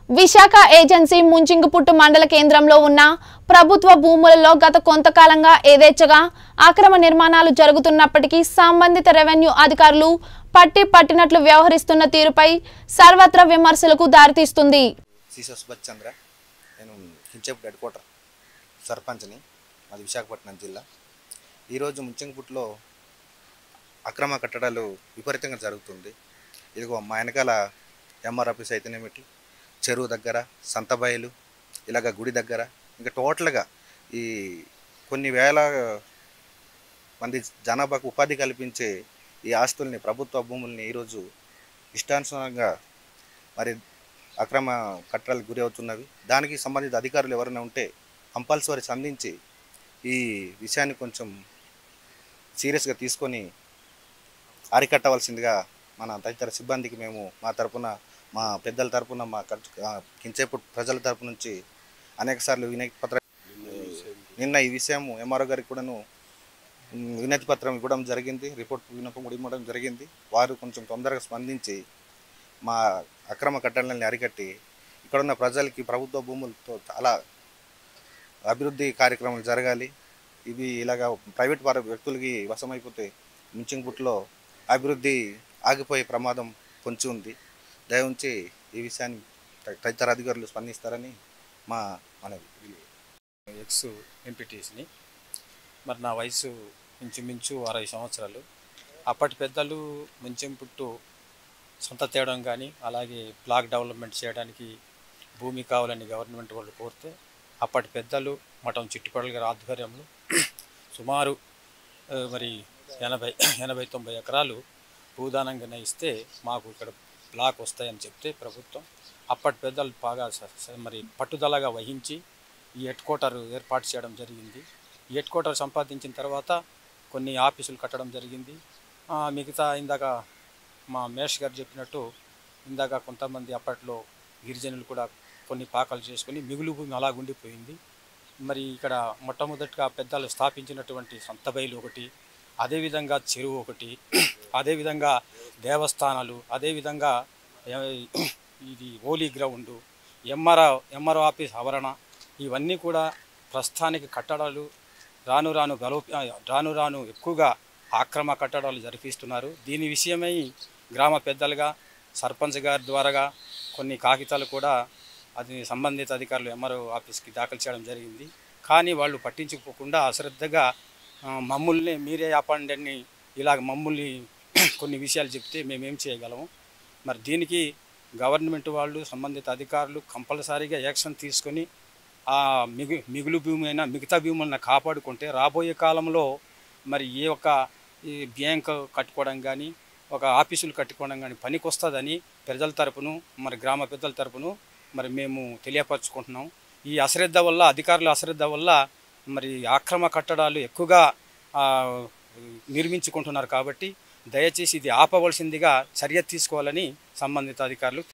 Visakha agency ముంచింగుపుట్టు మండల కేంద్రంలో ఉన్న ప్రభుత్వ భూములలో గత కొంతకాలంగా యథేచ్ఛగా అక్రమ నిర్మాణాలు జరుగుతున్నప్పటికీ సంబంధిత రెవెన్యూ అధికారులు పట్టి పట్టినట్లు వ్యవహరిస్తున్న తీరుపై సర్వత్రా విమర్శలకు దారితీస్తుంది సీసో సుభాష్ చంద్ర నేను కించేపు హెడ్ క్వార్టర్ సర్పంచ్ని మాది విశాఖపట్నం జిల్లా ఈరోజు ముంచంగిపుట్లో అక్రమ కట్టడాలు విపరీతంగా జరుగుతుంది ఇదిగో మా వెనకాల ఎంఆర్ ఆఫీస్ అయితేనేమిటి చెరువు దగ్గర సంతబయలు ఇలాగ గుడి దగ్గర ఇంకా టోటల్గా ఈ కొన్ని వేల మంది జనాభాకు ఉపాధి కల్పించే ఈ ఆస్తుల్ని ప్రభుత్వ భూముల్ని ఈరోజు ఇష్టానుసారంగా మరి అక్రమ కట్టడాలకు గురి అవుతున్నవి దానికి సంబంధిత అధికారులు ఎవరైనా ఉంటే కంపల్సరీ స్పందించి ఈ విషయాన్ని కొంచెం సీరియస్గా తీసుకొని అరికట్టవలసిందిగా మన తదితర సిబ్బందికి మేము మా తరపున మా పెద్దల తరపున మా కట్- ఆ, కించేపు ప్రజల తరపు నుంచి అనేక సార్లు వినతి పత్ర నిన్న ఈ విషయం ఎంఆర్ఓ గారికి కూడాను ఉమ్, వినతి పత్రం ఇవ్వడం జరిగింది రిపోర్ట్ వినపం కూడా ఇవ్వడం జరిగింది వారు కొంచెం తొందరగా స్పందించి మా అక్రమ కట్టడాలని అరికట్టి ఇక్కడున్న ప్రజలకి ప్రభుత్వ భూములతో చాలా అభివృద్ధి కార్యక్రమాలు జరగాలి ఇవి ఇలాగా ప్రైవేట్ వారి వ్యక్తులకి వశమైపోతే మించింగ్పుట్లో అభివృద్ధి ఆగిపోయే ప్రమాదం పొంచి ఉంది దయ ఉంచి ఈ విషయాన్ని త- తదితర అధికారులు స్పందిస్తారని మా మనవి ఎక్స్ ఎంపీటీస్ని మరి నా వయసు ఇంచుమించు అరవై సంవత్సరాలు అప్పటి పెద్దలు మంచెం పుట్టు సొంత తేయడం కానీ అలాగే బ్లాక్ డెవలప్మెంట్ చేయడానికి భూమి కావాలని గవర్నమెంట్ వాళ్ళు కోరితే అప్పటి పెద్దలు మఠం చిట్టుపడల గారి ఆధ్వర్యంలో సుమారు ఆ, మరి ఎనభై ఎనభై తొంభై ఎకరాలు భూదానంగా ఇస్తే మాకు ఇక్కడ బ్లాక్ వస్తాయని చెప్తే ప్రభుత్వం అప్పటి పెద్దలు బాగా స- స- మరి పట్టుదలగా వహించి ఈ హెడ్ క్వార్టర్ ఏర్పాటు చేయడం జరిగింది ఈ హెడ్ క్వార్టర్ సంపాదించిన తర్వాత కొన్ని ఆఫీసులు కట్టడం జరిగింది ఆ, మిగతా ఇందాక మా మేష్ గారు చెప్పినట్టు ఇందాక కొంతమంది అప్పట్లో గిరిజనులు కూడా కొన్ని పాకాలు చేసుకొని మిగులు భూమి అలా ఉండిపోయింది మరి ఇక్కడ మొట్టమొదటిగా పెద్దలు స్థాపించినటువంటి సంతబైలు ఒకటి అదేవిధంగా చెరువు ఒకటి అదేవిధంగా దేవస్థానాలు అదేవిధంగా ఏ- ఇది హోలీ గ్రౌండు ఎంఆర్ఆ ఎంఆర్ఓ ఆఫీస్ ఆవరణ ఇవన్నీ కూడా ప్రస్తుతానికి కట్టడాలు రాను రాను గలో రాను రాను ఎక్కువగా ఆక్రమ కట్టడాలు జరిపిస్తున్నారు దీని విషయమై గ్రామ పెద్దలుగా సర్పంచ్ గారి ద్వారాగా కొన్ని కాగితాలు కూడా అది సంబంధిత అధికారులు ఎంఆర్ఓ ఆఫీస్కి దాఖలు చేయడం జరిగింది కానీ వాళ్ళు పట్టించుకోకుండా అశ్రద్ధగా ఆ, మమ్మల్ని మీరే ఆపండి అని ఇలాగ మమ్మల్ని కొన్ని విషయాలు చెప్తే మేమేం చేయగలము మరి దీనికి గవర్నమెంట్ వాళ్ళు సంబంధిత అధికారులు కంపల్సరీగా యాక్షన్ తీసుకొని ఆ మిగు మిగులు భూమి అయినా మిగతా భూములను కాపాడుకుంటే రాబోయే కాలంలో మరి ఏ ఒక్క ఈ బ్యాంక్ కట్టుకోవడం కానీ ఒక ఆఫీసులు కట్టుకోవడం కానీ పనికి వస్తుందని ప్రజల తరపును మరి గ్రామ పెద్దల తరపును మరి మేము తెలియపరచుకుంటున్నాం ఈ అశ్రద్ధ వల్ల అధికారుల అశ్రద్ధ వల్ల మరి ఆక్రమ కట్టడాలు ఎక్కువగా ఆ, నిర్మించుకుంటున్నారు కాబట్టి దయచేసి ఇది ఆపవలసిందిగా చర్య తీసుకోవాలని సంబంధిత అధికారులు